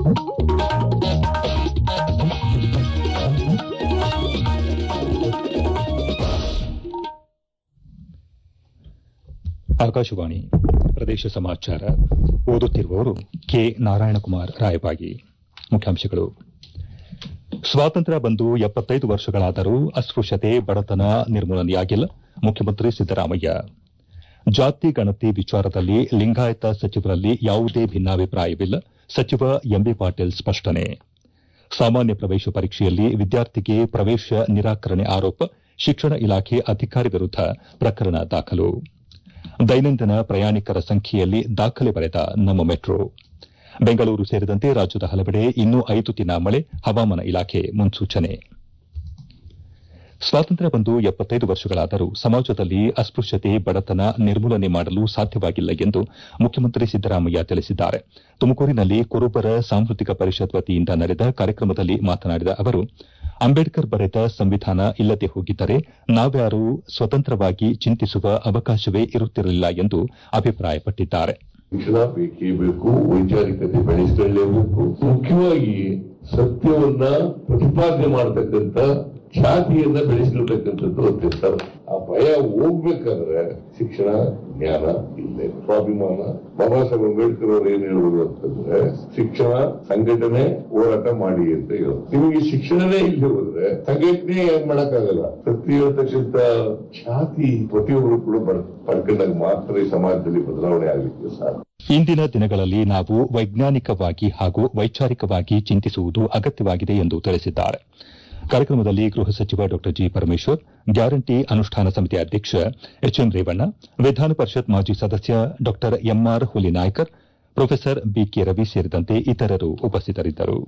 ಆಕಾಶವಾಣಿ ಪ್ರದೇಶ ಸಮಾಚಾರ ಓದುತ್ತಿರುವವರು ಕೆ ನಾರಾಯಣಕುಮಾರ್ ರಾಯಬಾಗಿ ಮುಖ್ಯಾಂಶಗಳು ಸ್ವಾತಂತ್ರ್ಯ ಬಂದು ಎಪ್ಪತ್ತೈದು ವರ್ಷಗಳಾದರೂ ಅಸ್ಪೃಶ್ಯತೆ ಬಡತನ ನಿರ್ಮೂಲನೆಯಾಗಿಲ್ಲ ಮುಖ್ಯಮಂತ್ರಿ ಸಿದ್ದರಾಮಯ್ಯ ಜಾತಿ ಗಣತಿ ವಿಚಾರದಲ್ಲಿ ಲಿಂಗಾಯತ ಸಚಿವರಲ್ಲಿ ಯಾವುದೇ ಭಿನ್ನಾಭಿಪ್ರಾಯವಿಲ್ಲ ಸಚಿವ ಎಂಬಿ ಪಾಟೀಲ್ ಸ್ಪಷ್ಟನೆ ಸಾಮಾನ್ಯ ಪ್ರವೇಶ ಪರೀಕ್ಷೆಯಲ್ಲಿ ವಿದ್ಯಾರ್ಥಿಗೆ ಪ್ರವೇಶ ನಿರಾಕರಣೆ ಆರೋಪ ಶಿಕ್ಷಣ ಇಲಾಖೆ ಅಧಿಕಾರಿ ವಿರುದ್ದ ಪ್ರಕರಣ ದಾಖಲು ದೈನಂದಿನ ಪ್ರಯಾಣಿಕರ ಸಂಖ್ಯೆಯಲ್ಲಿ ದಾಖಲೆ ಬರೆದ ನಮ್ಮ ಮೆಟ್ರೋ ಬೆಂಗಳೂರು ಸೇರಿದಂತೆ ರಾಜ್ಯದ ಹಲವೆಡೆ ಇನ್ನೂ ಐದು ದಿನ ಮಳೆ ಹವಾಮಾನ ಇಲಾಖೆ ಮುನ್ಸೂಚನೆ ಸ್ವಾತಂತ್ರ್ಯ ಬಂದು ಎಪ್ಪತ್ತೈದು ವರ್ಷಗಳಾದರೂ ಸಮಾಜದಲ್ಲಿ ಅಸ್ಪೃಶ್ಯತೆ ಬಡತನ ನಿರ್ಮೂಲನೆ ಮಾಡಲು ಸಾಧ್ಯವಾಗಿಲ್ಲ ಎಂದು ಮುಖ್ಯಮಂತ್ರಿ ಸಿದ್ದರಾಮಯ್ಯ ತಿಳಿಸಿದ್ದಾರೆ ತುಮಕೂರಿನಲ್ಲಿ ಕುರುಬರ ಸಾಂಸ್ಕೃತಿಕ ಪರಿಷತ್ ವತಿಯಿಂದ ನಡೆದ ಕಾರ್ಯಕ್ರಮದಲ್ಲಿ ಮಾತನಾಡಿದ ಅವರು ಅಂಬೇಡ್ಕರ್ ಬರೆದ ಸಂವಿಧಾನ ಇಲ್ಲದೆ ಹೋಗಿದ್ದರೆ ನಾವ್ಯಾರೂ ಸ್ವತಂತ್ರವಾಗಿ ಚಿಂತಿಸುವ ಅವಕಾಶವೇ ಇರುತ್ತಿರಲಿಲ್ಲ ಎಂದು ಅಭಿಪ್ರಾಯಪಟ್ಟಿದ್ದಾರೆ ಶಿಕ್ಷಣ ಬೇಕೇ ಬೇಕು ವೈಚಾರಿಕತೆ ಬೆಳೆಸಿಕೊಳ್ಳಲೇಬೇಕು ಮುಖ್ಯವಾಗಿ ಸತ್ಯವನ್ನ ಪ್ರತಿಪಾದನೆ ಮಾಡತಕ್ಕಂತ ಖ್ಯಾತಿಯನ್ನ ಬೆಳೆಸಿರ್ತಕ್ಕಂಥದ್ದು ಅತ್ಯಂತ ಆ ಭಯ ಹೋಗ್ಬೇಕಾದ್ರೆ ಶಿಕ್ಷಣ ಜ್ಞಾನ ಇಲ್ಲದೆ ಸ್ವಾಭಿಮಾನ ಬಾಬಾ ಸಾಹೇಬ್ ಅಂಬೇಡ್ಕರ್ ಅವರು ಏನ್ ಹೇಳುವುದು ಅಂತಂದ್ರೆ ಶಿಕ್ಷಣ ಸಂಘಟನೆ ಹೋರಾಟ ಮಾಡಿ ಅಂತ ಹೇಳೋದು ನಿಮಗೆ ಶಿಕ್ಷಣನೇ ಇಲ್ಲದೆ ಹೋದ್ರೆ ಸಂಘಟನೆ ಏನ್ ಮಾಡಕ್ಕಾಗಲ್ಲ ಸತ್ಯ ಹೇಳ್ತಕ್ಕಂಥ ಖ್ಯಾತಿ ಪ್ರತಿಯೊಬ್ಬರು ಕೂಡ ಪಡ್- ಪಡ್ಕೊಂಡಾಗ ಮಾತ್ರ ಈ ಸಮಾಜದಲ್ಲಿ ಬದಲಾವಣೆ ಆಗಲಿಕ್ಕೆ ಸಾಧ್ಯ ಇಂದಿನ ದಿನಗಳಲ್ಲಿ ನಾವು ವೈಜ್ಞಾನಿಕವಾಗಿ ಹಾಗೂ ವೈಚಾರಿಕವಾಗಿ ಚಿಂತಿಸುವುದು ಅಗತ್ಯವಾಗಿದೆ ಎಂದು ತಿಳಿಸಿದ್ದಾರೆ ಕಾರ್ಯಕ್ರಮದಲ್ಲಿ ಗೃಹ ಸಚಿವ ಡಾ ಜಿ ಪರಮೇಶ್ವರ್ ಗ್ಯಾರಂಟಿ ಅನುಷ್ಠಾನ ಸಮಿತಿ ಅಧ್ಯಕ್ಷ ಎಚ್ಎಂ ರೇವಣ್ಣ ವಿಧಾನ ಪರಿಷತ್ ಮಾಜಿ ಸದಸ್ಯ ಡಾ MR Hulinaykar professor BK Ravi ಸೇರಿದಂತೆ ಇತರರು ಉಪಸ್ಥಿತರಿದ್ದರು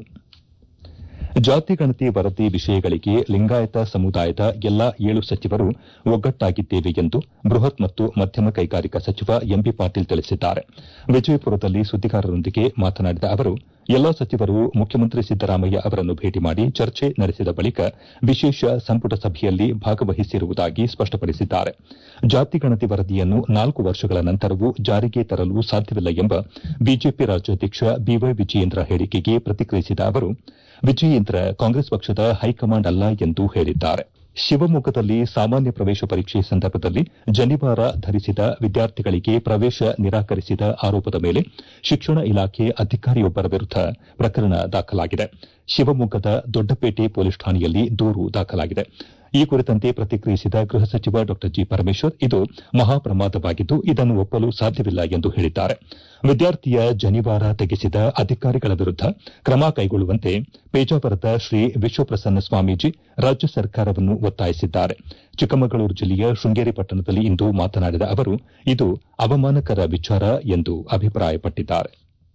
ಜಾತಿ ಗಣತಿ ವರದಿ ವಿಷಯಗಳಿಗೆ ಲಿಂಗಾಯತ ಸಮುದಾಯದ ಎಲ್ಲಾ ಏಳು ಸಚಿವರು ಒಗ್ಗಟ್ಟಾಗಿದ್ದೇವೆ ಎಂದು ಬೃಹತ್ ಮತ್ತು ಮಧ್ಯಮ ಕೈಗಾರಿಕಾ ಸಚಿವ ಎಂಬಿ ಪಾಟೀಲ್ ತಿಳಿಸಿದ್ದಾರೆ ವಿಜಯಪುರದಲ್ಲಿ ಸುದ್ದಿಗಾರರೊಂದಿಗೆ ಮಾತನಾಡಿದ ಅವರು ಎಲ್ಲಾ ಸಚಿವರು ಮುಖ್ಯಮಂತ್ರಿ ಸಿದ್ದರಾಮಯ್ಯ ಅವರನ್ನು ಭೇಟಿ ಮಾಡಿ ಚರ್ಚೆ ನಡೆಸಿದ ಬಳಿಕ ವಿಶೇಷ ಸಂಪುಟ ಸಭೆಯಲ್ಲಿ ಭಾಗವಹಿಸಿರುವುದಾಗಿ ಸ್ಪಷ್ಟಪಡಿಸಿದ್ದಾರೆ ಜಾತಿ ಗಣತಿ ವರದಿಯನ್ನು ನಾಲ್ಕು ವರ್ಷಗಳ ನಂತರವೂ ಜಾರಿಗೆ ತರಲು ಸಾಧ್ಯವಿಲ್ಲ ಎಂಬ ಬಿಜೆಪಿ ರಾಜ್ಯಾಧ್ಯಕ್ಷ ಬಿವೈ ವಿಜಯೇಂದ್ರ ಹೇಳಿಕೆಗೆ ಪ್ರತಿಕ್ರಿಯಿಸಿದ ಅವರು ವಿಜಯೇಂದ್ರ ಕಾಂಗ್ರೆಸ್ ಪಕ್ಷದ ಹೈಕಮಾಂಡ್ ಅಲ್ಲ ಎಂದು ಹೇಳಿದ್ದಾರೆ ಶಿವಮೊಗ್ಗದಲ್ಲಿ ಸಾಮಾನ್ಯ ಪ್ರವೇಶ ಪರೀಕ್ಷೆ ಸಂದರ್ಭದಲ್ಲಿ ಜನಿವಾರ ಧರಿಸಿದ ವಿದ್ಯಾರ್ಥಿಗಳಿಗೆ ಪ್ರವೇಶ ನಿರಾಕರಿಸಿದ ಆರೋಪದ ಮೇಲೆ ಶಿಕ್ಷಣ ಇಲಾಖೆ ಅಧಿಕಾರಿಯೊಬ್ಬರ ವಿರುದ್ದ ಪ್ರಕರಣ ದಾಖಲಾಗಿದೆ ಶಿವಮೊಗ್ಗದ ದೊಡ್ಡಪೇಟೆ ಪೊಲೀಸ್ ಠಾಣೆಯಲ್ಲಿ ದೂರು ದಾಖಲಾಗಿದೆ ಈ ಕುರಿತಂತೆ ಪ್ರತಿಕ್ರಿಯಿಸಿದ ಗೃಹ ಸಚಿವ ಡಾ ಜಿ ಪರಮೇಶ್ವರ್ ಇದು ಮಹಾಪ್ರಮಾದವಾಗಿದ್ದು ಇದನ್ನು ಒಪ್ಪಲು ಸಾಧ್ಯವಿಲ್ಲ ಎಂದು ಹೇಳಿದ್ದಾರೆ ವಿದ್ಯಾರ್ಥಿಯ ಜನಿವಾರ ತೆಗೆಸಿದ ಅಧಿಕಾರಿಗಳ ವಿರುದ್ದ ಕ್ರಮ ಕೈಗೊಳ್ಳುವಂತೆ ಪೇಜಾವರದ ಶ್ರೀ ವಿಶ್ವಪ್ರಸನ್ನ ಸ್ವಾಮೀಜಿ ರಾಜ್ಯ ಸರ್ಕಾರವನ್ನು ಒತ್ತಾಯಿಸಿದ್ದಾರೆ ಚಿಕ್ಕಮಗಳೂರು ಜಿಲ್ಲೆಯ ಶೃಂಗೇರಿ ಪಟ್ಟಣದಲ್ಲಿ ಇಂದು ಮಾತನಾಡಿದ ಅವರು ಇದು ಅವಮಾನಕರ ವಿಚಾರ ಎಂದು ಅಭಿಪ್ರಾಯಪಟ್ಟಿದ್ದಾರೆ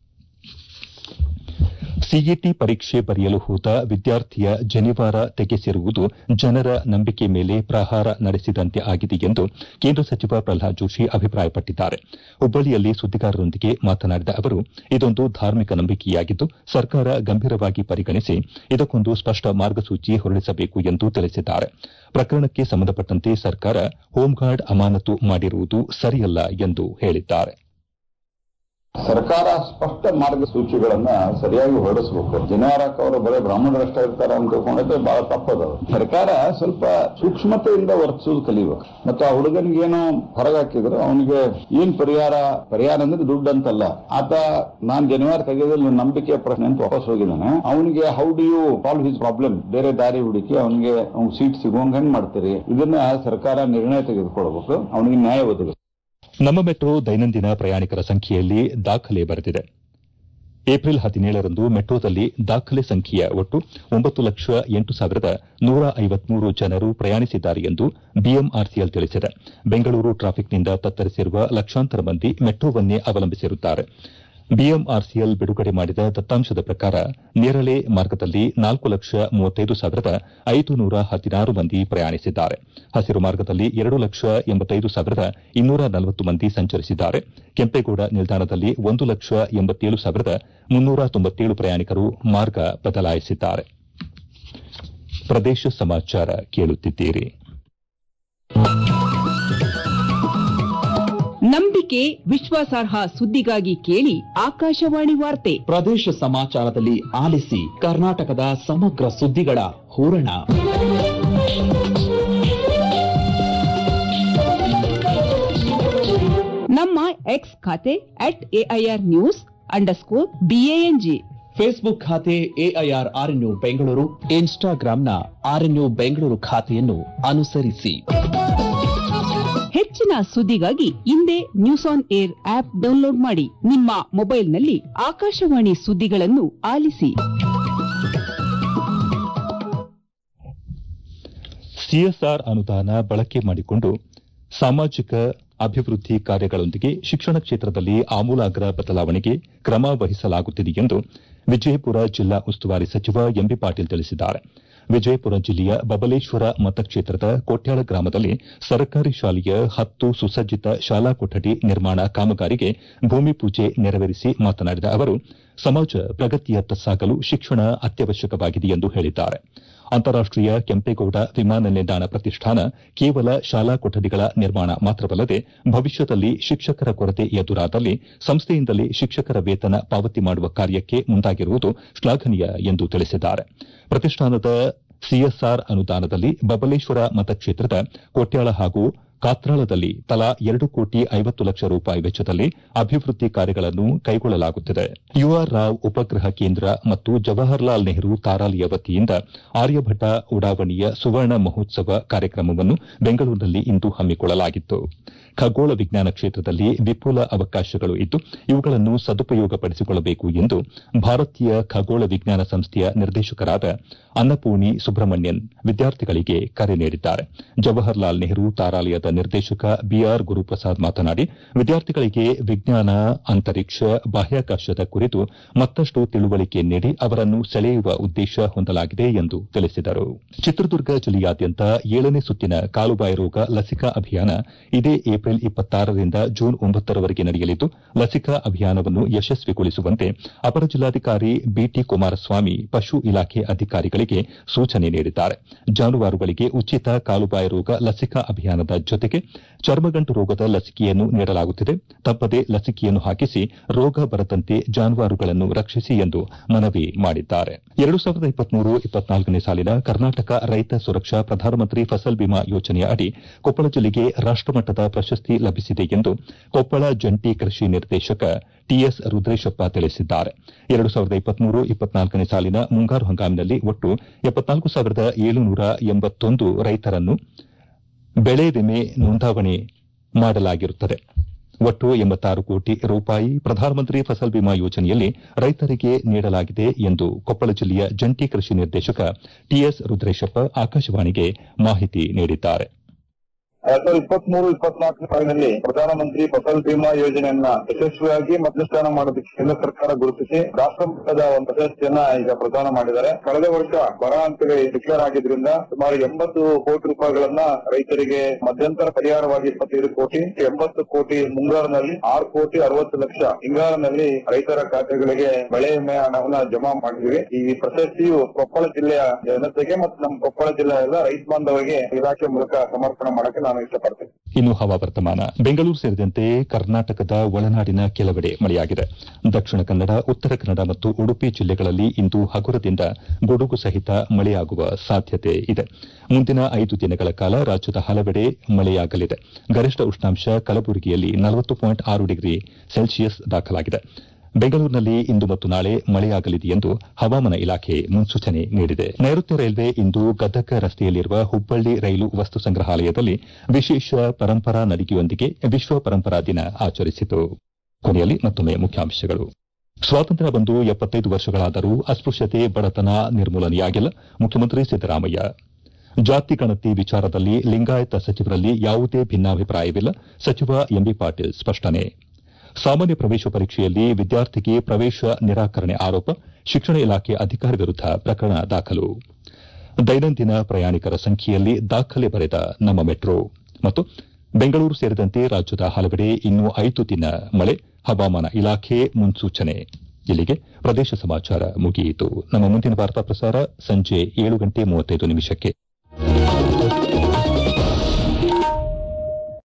ಸಿಇಟಿ ಪರೀಕ್ಷೆ ಬರೆಯಲು ಹೋದ ವಿದ್ಯಾರ್ಥಿಯ ಜನಿವಾರ ತೆಗೆಸಿರುವುದು ಜನರ ನಂಬಿಕೆ ಮೇಲೆ ಪ್ರಹಾರ ನಡೆಸಿದಂತೆ ಆಗಿದೆ ಎಂದು ಕೇಂದ್ರ ಸಚಿವ ಪ್ರಹ್ಲಾದ್ ಜೋಶಿ ಅಭಿಪ್ರಾಯಪಟ್ಟಿದ್ದಾರೆ ಹುಬ್ಬಳ್ಳಿಯಲ್ಲಿ ಸುದ್ದಿಗಾರರೊಂದಿಗೆ ಮಾತನಾಡಿದ ಅವರು ಇದೊಂದು ಧಾರ್ಮಿಕ ನಂಬಿಕೆಯಾಗಿದ್ದು ಸರ್ಕಾರ ಗಂಭೀರವಾಗಿ ಪರಿಗಣಿಸಿ ಇದಕ್ಕೊಂದು ಸ್ಪಷ್ಟ ಮಾರ್ಗಸೂಚಿ ಹೊರಡಿಸಬೇಕು ಎಂದು ತಿಳಿಸಿದ್ದಾರೆ ಪ್ರಕರಣಕ್ಕೆ ಸಂಬಂಧಪಟ್ಟಂತೆ ಸರ್ಕಾರ ಹೋಂಗಾರ್ಡ್ ಅಮಾನತು ಮಾಡಿರುವುದು ಸರಿಯಲ್ಲ ಎಂದು ಹೇಳಿದ್ದಾರೆ ಸರ್ಕಾರ ಸ್ಪಷ್ಟ ಮಾರ್ಗಸೂಚಿಗಳನ್ನ ಸರಿಯಾಗಿ ಹೊರಡಿಸಬೇಕು ಜನಿವಾರಕ್ಕೆ ಅವರು ಬರೀ ಬ್ರಾಹ್ಮಣರಷ್ಟೇ ಇರ್ತಾರ ಅಂತ ತಿಳ್ಕೊಂಡ್ರೆ ಬಹಳ ತಪ್ಪದ ಸರ್ಕಾರ ಸ್ವಲ್ಪ ಸೂಕ್ಷ್ಮತೆಯಿಂದ ವರ್ತಿಸೋದು ಕಲಿಬೇಕು ಮತ್ತು ಆ ಹುಡುಗನಿಗೆ ಏನೋ ಹೊರಗೆ ಹಾಕಿದ್ರು ಅವನಿಗೆ ಏನ್ ಪರಿಹಾರ ಪರಿಹಾರ ಅಂದ್ರೆ ದುಡ್ಡು ಅಂತಲ್ಲ ಆತ ನಾನ್ ಜನಿವಾರ ತೆಗೆದಲ್ಲಿ ನಂಬಿಕೆ ಪ್ರಶ್ನೆ ಅಂತ ವಾಪಸ್ ಹೋಗಿದ್ದಾನೆ ಅವನಿಗೆ how do you solve his problem ಬೇರೆ ದಾರಿ ಹುಡುಕಿ ಅವನಿಗೆ ಅವ್ನ್ ಸೀಟ್ ಸಿಗೋಂಗ್ ಹೆಂಗ್ ಮಾಡ್ತೀರಿ ಇದನ್ನ ಸರ್ಕಾರ ನಿರ್ಣಯ ತೆಗೆದುಕೊಳ್ಬೇಕು ಅವನಿಗೆ ನ್ಯಾಯ ಒದಗಿಸ್ಬೇಕು ನಮ್ಮ ಮೆಟ್ರೋ ದೈನಂದಿನ ಪ್ರಯಾಣಿಕರ ಸಂಖ್ಯೆಯಲ್ಲಿ ದಾಖಲೆ ಬರೆದಿದೆ ಏಪ್ರಿಲ್ ಹದಿನೇಳರಂದು ಮೆಟ್ರೋದಲ್ಲಿ ದಾಖಲೆ ಸಂಖ್ಯೆಯ ಒಟ್ಟು ಒಂಬತ್ತು ಲಕ್ಷ ಎಂಟು ಸಾವಿರದ ನೂರ ಐವತ್ಮೂರು ಜನರು ಪ್ರಯಾಣಿಸಿದ್ದಾರೆ ಎಂದು ಬಿಎಂಆರ್ಸಿಎಲ್ ತಿಳಿಸಿದೆ ಬೆಂಗಳೂರು ಟ್ರಾಫಿಕ್ನಿಂದ ತತ್ತರಿಸಿರುವ ಲಕ್ಷಾಂತರ ಮಂದಿ ಮೆಟ್ರೋವನ್ನೇ ಅವಲಂಬಿಸಿರುತ್ತಾರೆ ಬಿಎಂಆರ್ಸಿಎಲ್ ಬಿಡುಗಡೆ ಮಾಡಿದ ದತ್ತಾಂಶದ ಪ್ರಕಾರ ನೇರಳೆ ಮಾರ್ಗದಲ್ಲಿ ನಾಲ್ಕು ಲಕ್ಷ ಮೂವತ್ತೈದು ಸಾವಿರದ ಐದು ನೂರ ಹದಿನಾರು ಮಂದಿ ಪ್ರಯಾಣಿಸಿದ್ದಾರೆ ಹಸಿರು ಮಾರ್ಗದಲ್ಲಿ ಎರಡು ಲಕ್ಷ ಎಂಬತ್ತೈದು ಸಾವಿರದ ಇನ್ನೂರ ನಲವತ್ತು ಮಂದಿ ಸಂಚರಿಸಿದ್ದಾರೆ ಕೆಂಪೇಗೌಡ ನಿಲ್ದಾಣದಲ್ಲಿ ಒಂದು ಲಕ್ಷ ಎಂಬತ್ತೇಳು ಸಾವಿರದ ಮುನ್ನೂರ ತೊಂಬತ್ತೇಳು ಪ್ರಯಾಣಿಕರು ಮಾರ್ಗ ಬದಲಾಯಿಸಿದ್ದಾರೆ ಪ್ರದೇಶ ಸಮಾಚಾರ ಕೇಳುತ್ತಿದ್ದೀರಿ ನಂಬಿಕೆ ವಿಶ್ವಾಸಾರ್ಹ ಸುದ್ದಿಗಾಗಿ ಕೇಳಿ ಆಕಾಶವಾಣಿ ವಾರ್ತೆ ಪ್ರದೇಶ ಸಮಾಚಾರದಲ್ಲಿ ಆಲಿಸಿ ಕರ್ನಾಟಕದ ಸಮಗ್ರ ಸುದ್ದಿಗಳ ಹೂರಣ ನಮ್ಮ ಎಕ್ಸ್ ಖಾತೆ at AIR news underscore BANG Facebook ಖಾತೆ ಎಐಆರ್ ಆರ್ಎನ್ಯು ಬೆಂಗಳೂರು ಇನ್ಸ್ಟಾಗ್ರಾಂನ ಆರ್ಎನ್ಯು ಬೆಂಗಳೂರು ಖಾತೆಯನ್ನು ಅನುಸರಿಸಿ ಹೆಚ್ಚಿನ ಸುದ್ದಿಗಾಗಿ ಹಿಂದೆ news on air app download ಮಾಡಿ ನಿಮ್ಮ ಮೊಬೈಲ್ನಲ್ಲಿ ಆಕಾಶವಾಣಿ ಸುದ್ದಿಗಳನ್ನು ಆಲಿಸಿ ಸಿಎಸ್ಆರ್ ಅನುದಾನ ಬಳಕೆ ಮಾಡಿಕೊಂಡು ಸಾಮಾಜಿಕ ಅಭಿವೃದ್ಧಿ ಕಾರ್ಯಗಳೊಂದಿಗೆ ಶಿಕ್ಷಣ ಕ್ಷೇತ್ರದಲ್ಲಿ ಆಮೂಲಾಗ್ರ ಬದಲಾವಣೆಗೆ ಕ್ರಮ ವಹಿಸಲಾಗುತ್ತಿದೆ ಎಂದು ವಿಜಯಪುರ ಜಿಲ್ಲಾ ಉಸ್ತುವಾರಿ ಸಚಿವ ಎಂಬಿ ಪಾಟೀಲ್ ತಿಳಿಸಿದ್ದಾರೆ ವಿಜಯಪುರ ಜಿಲ್ಲೆಯ ಬಬಲೇಶ್ವರ ಮತಕ್ಷೇತ್ರದ ಕೊಟ್ಯಾಳ ಗ್ರಾಮದಲ್ಲಿ ಸರ್ಕಾರಿ ಶಾಲೆಯ ಹತ್ತು ಸುಸಜ್ಜಿತ ಶಾಲಾ ಕೊಠಡಿ ನಿರ್ಮಾಣ ಕಾಮಗಾರಿಗೆ ಭೂಮಿ ಪೂಜೆ ನೆರವೇರಿಸಿ ಮಾತನಾಡಿದ ಅವರು ಸಮಾಜ ಪ್ರಗತಿಯತ್ತ ಸಾಗಲು ಶಿಕ್ಷಣ ಅತ್ಯವಶ್ಯಕವಾಗಿದೆ ಎಂದು ಹೇಳಿದ್ದಾರೆ ಅಂತಾರಾಷ್ಟೀಯ ಕೆಂಪೇಗೌಡ ವಿಮಾನ ನಿಲ್ದಾಣ ಪ್ರತಿಷ್ಠಾನ ಕೇವಲ ಶಾಲಾ ಕೊಠಡಿಗಳ ನಿರ್ಮಾಣ ಮಾತ್ರವಲ್ಲದೆ ಭವಿಷ್ಯದಲ್ಲಿ ಶಿಕ್ಷಕರ ಕೊರತೆ ಎದುರಾದಲ್ಲಿ ಸಂಸ್ಥೆಯಿಂದಲೇ ಶಿಕ್ಷಕರ ವೇತನ ಪಾವತಿ ಮಾಡುವ ಕಾರ್ಯಕ್ಕೆ ಮುಂದಾಗಿರುವುದು ಶ್ಲಾಘನೀಯ ಎಂದು ತಿಳಿಸಿದ್ದಾರೆ ಪ್ರತಿಷ್ಠಾನದ ಸಿಎಸ್ಆರ್ ಅನುದಾನದಲ್ಲಿ ಬಬಲೇಶ್ವರ ಮತಕ್ಷೇತ್ರದ ಕೊಟ್ಯಾಳ ಹಾಗೂ ಕಾತ್ರಾಳದಲ್ಲಿ ತಲಾ ಎರಡು ಕೋಟಿ ಐವತ್ತು ಲಕ್ಷ ರೂಪಾಯಿ ವೆಚ್ಚದಲ್ಲಿ ಅಭಿವೃದ್ಧಿ ಕಾರ್ಯಗಳನ್ನು ಕೈಗೊಳ್ಳಲಾಗುತ್ತಿದೆ ಯುಆರ್ ರಾವ್ ಉಪಗ್ರಹ ಕೇಂದ್ರ ಮತ್ತು ಜವಾಹರ್ಲಾಲ್ ನೆಹರು ತಾರಾಲಿಯ ವತಿಯಿಂದ ಆರ್ಯಭಟ ಉಡಾವಣೆಯ ಸುವರ್ಣ ಮಹೋತ್ಸವ ಕಾರ್ಯಕ್ರಮವನ್ನು ಬೆಂಗಳೂರಿನಲ್ಲಿ ಇಂದು ಹಮ್ಮಿಕೊಳ್ಳಲಾಗಿತ್ತು ಖಗೋಳ ವಿಜ್ಞಾನ ಕ್ಷೇತ್ರದಲ್ಲಿ ವಿಪುಲ ಅವಕಾಶಗಳು ಇದ್ದು ಇವುಗಳನ್ನು ಸದುಪಯೋಗಪಡಿಸಿಕೊಳ್ಳಬೇಕು ಎಂದು ಭಾರತೀಯ ಖಗೋಳ ವಿಜ್ಞಾನ ಸಂಸ್ಥೆಯ ನಿರ್ದೇಶಕರಾದ ಅನ್ನಪೂರ್ಣಿ ಸುಬ್ರಹ್ಮಣ್ಯನ್ ವಿದ್ಯಾರ್ಥಿಗಳಿಗೆ ಕರೆ ನೀಡಿದ್ದಾರೆ ಜವಾಹರ್ಲಾಲ್ ನೆಹರು ತಾರಾಲಯದ ನಿರ್ದೇಶಕ ಬಿಆರ್ ಗುರುಪ್ರಸಾದ್ ಮಾತನಾಡಿ ವಿದ್ಯಾರ್ಥಿಗಳಿಗೆ ವಿಜ್ಞಾನ ಅಂತರಿಕ್ಷ ಬಾಹ್ಯಾಕಾಶದ ಕುರಿತು ಮತ್ತಷ್ಟು ತಿಳುವಳಿಕೆ ನೀಡಿ ಅವರನ್ನು ಸೆಳೆಯುವ ಉದ್ದೇಶ ಹೊಂದಲಾಗಿದೆ ಎಂದು ತಿಳಿಸಿದರು ಚಿತ್ರದುರ್ಗ ಜಿಲ್ಲೆಯಾದ್ಯಂತ ಏಳನೇ ಸುತ್ತಿನ ಕಾಲುಬಾಯಿ ರೋಗ ಲಸಿಕಾ ಅಭಿಯಾನ ಇದೇ ಏಪ್ರಿಲ್ ಇಪ್ಪತ್ತಾರರಿಂದ ಜೂನ್ ಒಂಬತ್ತರವರೆಗೆ ನಡೆಯಲಿದ್ದು ಲಸಿಕಾ ಅಭಿಯಾನವನ್ನು ಯಶಸ್ವಿಗೊಳಿಸುವಂತೆ ಅಪರ ಜಿಲ್ಲಾಧಿಕಾರಿ ಬಿಟಿ ಕುಮಾರಸ್ವಾಮಿ ಪಶು ಇಲಾಖೆ ಅಧಿಕಾರಿಗಳಿಗೆ ಸೂಚನೆ ನೀಡಿದ್ದಾರೆ ಜಾನುವಾರುಗಳಿಗೆ ಉಚಿತ ಕಾಲುಬಾಯಿ ರೋಗ ಲಸಿಕಾ ಅಭಿಯಾನದ ಜೊತೆಗೆ ಚರ್ಮಗಂಟು ರೋಗದ ಲಸಿಕೆಯನ್ನು ನೀಡಲಾಗುತ್ತಿದೆ ತಪ್ಪದೆ ಲಸಿಕೆಯನ್ನು ಹಾಕಿಸಿ ರೋಗ ಬರದಂತೆ ಜಾನುವಾರುಗಳನ್ನು ರಕ್ಷಿಸಿ ಎಂದು ಮನವಿ ಮಾಡಿದ್ದಾರೆ ಎರಡು ಸಾವಿರದ ಇಪ್ಪತ್ಮೂರು ಇಪ್ಪತ್ನಾಲ್ಕನೇ ಸಾಲಿನ ಕರ್ನಾಟಕ ರೈತ ಸುರಕ್ಷಾ ಪ್ರಧಾನಮಂತ್ರಿ ಫಸಲ್ ಬಿಮಾ ಯೋಜನೆಯ ಅಡಿ ಕೊಪ್ಪಳ ಜಿಲ್ಲೆಗೆ ರಾಷ್ಟಮಟ್ಟದ ಪ್ರಶಸ್ತಿ ಲಭಿಸಿದೆ ಎಂದು ಕೊಪ್ಪಳ ಜಂಟಿ ಕೃಷಿ ನಿರ್ದೇಶಕ ಟಿಎಸ್ ರುದ್ರೇಶಪ್ಪ ತಿಳಿಸಿದ್ದಾರೆ ಎರಡು ಸಾವಿರದ ಇಪ್ಪತ್ಮೂರು ಇಪ್ಪತ್ನಾಲ್ಕನೇ ಸಾಲಿನ ಮುಂಗಾರು ಹಂಗಾಮಿನಲ್ಲಿ ಒಟ್ಟು ಎಪ್ಪತ್ನಾಲ್ಕು ಸಾವಿರದ ಏಳುನೂರ ಎಂಬತ್ತೊಂದು ರೈತರನ್ನು ಬೆಳೆ ವಿಮೆ ನೋಂದಾವಣೆ ಮಾಡಲಾಗಿರುತ್ತದೆ ಒಟ್ಟು ಎಂಬತ್ತಾರು ಕೋಟಿ ರೂಪಾಯಿ ಪ್ರಧಾನಮಂತ್ರಿ ಫಸಲ್ ಬಿಮಾ ಯೋಜನೆಯಲ್ಲಿ ರೈತರಿಗೆ ನೀಡಲಾಗಿದೆ ಎಂದು ಕೊಪ್ಪಳ ಜಿಲ್ಲೆಯ ಜಂಟಿ ಕೃಷಿ ನಿರ್ದೇಶಕ ಟಿಎಸ್ ರುದ್ರೇಶಪ್ಪ ಆಕಾಶವಾಣಿಗೆ ಮಾಹಿತಿ ನೀಡಿದ್ದಾರೆ ಎರಡ್ ಸಾವಿರದ ಇಪ್ಪತ್ಮೂರು ಇಪ್ಪತ್ನಾಲ್ಕು ಸಾಲಿನಲ್ಲಿ ಪ್ರಧಾನಮಂತ್ರಿ ಫಸಲ್ ಬಿಮಾ ಯೋಜನೆಯನ್ನ ಯಶಸ್ವಿಯಾಗಿ ಮಧ್ಯಸ್ಥಾನ ಮಾಡೋದಕ್ಕೆ ಕೇಂದ್ರ ಸರ್ಕಾರ ಗುರುತಿಸಿ ರಾಷ್ಟ್ರ ಮಟ್ಟದ ಒಂದು ಪ್ರಶಸ್ತಿಯನ್ನ ಈಗ ಪ್ರದಾನ ಮಾಡಿದ್ದಾರೆ ಕಳೆದ ವರ್ಷ ಬರ ಅಂತೇಳಿ ಡಿಕ್ಲೇರ್ ಆಗಿದ್ರಿಂದ ಸುಮಾರು ಎಂಬತ್ತು ಕೋಟಿ ರೂಪಾಯಿಗಳನ್ನ ರೈತರಿಗೆ ಮಧ್ಯಂತರ ಪರಿಹಾರವಾಗಿ ಇಪ್ಪತ್ತೈದು ಕೋಟಿ ಎಂಬತ್ತು ಕೋಟಿ ಮುಂಗಾರಿನಲ್ಲಿ ಆರು ಕೋಟಿ ಅರವತ್ತು ಲಕ್ಷ ಹಿಂಗಾರಿನಲ್ಲಿ ರೈತರ ಖಾತೆಗಳಿಗೆ ಬೆಳೆ ವಿಮೆ ಹಣವನ್ನ ಜಮಾ ಮಾಡಿದ್ವಿ ಈ ಪ್ರಶಸ್ತಿಯು ಕೊಪ್ಪಳ ಜಿಲ್ಲೆಯ ಜನತೆಗೆ ಮತ್ತು ನಮ್ಮ ಕೊಪ್ಪಳ ಜಿಲ್ಲೆಯ ಎಲ್ಲ ರೈತ ಬಾಂಧವರಿಗೆ ಇಲಾಖೆ ಮೂಲಕ ಸಮರ್ಪಣೆ ಮಾಡಕ್ಕೆ ನಾನು ಇಷ್ಟಪಡ್ತೇನೆ ಇನ್ನು ಹವಾವರ್ತಮಾನ ಬೆಂಗಳೂರು ಸೇರಿದಂತೆ ಕರ್ನಾಟಕದ ಒಳನಾಡಿನ ಕೆಲವೆಡೆ ಮಳೆಯಾಗಿದೆ ದಕ್ಷಿಣ ಕನ್ನಡ ಉತ್ತರ ಕನ್ನಡ ಮತ್ತು ಉಡುಪಿ ಜಿಲ್ಲೆಗಳಲ್ಲಿ ಇಂದು ಹಗುರದಿಂದ ಗುಡುಗು ಸಹಿತ ಮಳೆಯಾಗುವ ಸಾಧ್ಯತೆ ಇದೆ ಮುಂದಿನ ಐದು ದಿನಗಳ ಕಾಲ ರಾಜ್ಯದ ಹಲವೆಡೆ ಮಳೆಯಾಗಲಿದೆ ಗರಿಷ್ಠ ಉಷ್ಣಾಂಶ ಕಲಬುರಗಿಯಲ್ಲಿ ನಲವತ್ತು ಪಾಯಿಂಟ್ ಆರು ಡಿಗ್ರಿ ಸೆಲ್ಸಿಯಸ್ ದಾಖಲಾಗಿದೆ ಬೆಂಗಳೂರಿನಲ್ಲಿ ಇಂದು ಮತ್ತು ನಾಳೆ ಮಳೆಯಾಗಲಿದೆ ಎಂದು ಹವಾಮಾನ ಇಲಾಖೆ ಮುನ್ಸೂಚನೆ ನೀಡಿದೆ ನೈಋತ್ಯ ರೈಲ್ವೆ ಇಂದು ಗದಗ ರಸ್ತೆಯಲ್ಲಿರುವ ಹುಬ್ಬಳ್ಳಿ ರೈಲು ವಸ್ತು ಸಂಗ್ರಹಾಲಯದಲ್ಲಿ ವಿಶೇಷ ಪರಂಪರಾ ನಡಿಗೆಯೊಂದಿಗೆ ವಿಶ್ವ ಪರಂಪರಾ ದಿನ ಆಚರಿಸಿತು ಕೊನೆಯಲ್ಲಿ ಮತ್ತೊಮ್ಮೆ ಮುಖ್ಯಾಂಶಗಳು ಸ್ವಾತಂತ್ರ್ಯ ಬಂದು ಎಪ್ಪತ್ತೈದು ವರ್ಷಗಳಾದರೂ ಅಸ್ಪೃಶ್ಯತೆ ಬಡತನ ನಿರ್ಮೂಲನೆಯಾಗಿಲ್ಲ ಮುಖ್ಯಮಂತ್ರಿ ಸಿದ್ದರಾಮಯ್ಯ ಜಾತಿ ಗಣತಿ ವಿಚಾರದಲ್ಲಿ ಲಿಂಗಾಯತ ಸಚಿವರಲ್ಲಿ ಯಾವುದೇ ಭಿನ್ನಾಭಿಪ್ರಾಯವಿಲ್ಲ ಸಚಿವ ಎಂಬಿ ಪಾಟೀಲ್ ಸ್ಪಷ್ಟನೆ ಸಾಮಾನ್ಯ ಪ್ರವೇಶ ಪರೀಕ್ಷೆಯಲ್ಲಿ ವಿದ್ಯಾರ್ಥಿಗೆ ಪ್ರವೇಶ ನಿರಾಕರಣೆ ಆರೋಪ ಶಿಕ್ಷಣ ಇಲಾಖೆ ಅಧಿಕಾರಿ ವಿರುದ್ದ ಪ್ರಕರಣ ದಾಖಲು ದೈನಂದಿನ ಪ್ರಯಾಣಿಕರ ಸಂಖ್ಯೆಯಲ್ಲಿ ದಾಖಲೆ ಬರೆದ ನಮ್ಮ ಮೆಟ್ರೋ ಮತ್ತು ಬೆಂಗಳೂರು ಸೇರಿದಂತೆ ರಾಜ್ಯದ ಹಲವೆಡೆ ಇನ್ನೂ ಐದು ದಿನ ಮಳೆ ಹವಾಮಾನ ಇಲಾಖೆ ಮುನ್ಸೂಚನೆ ಇಲ್ಲಿಗೆ ಪ್ರದೇಶ ಸಮಾಚಾರ ಮುಗಿಯಿತು ನಮ್ಮ ಮುಂದಿನ ವಾರ್ತಾ ಪ್ರಸಾರ ಸಂಜೆ ಏಳು ಗಂಟೆ ಮೂವತ್ತೈದು ನಿಮಿಷಕ್ಕೆ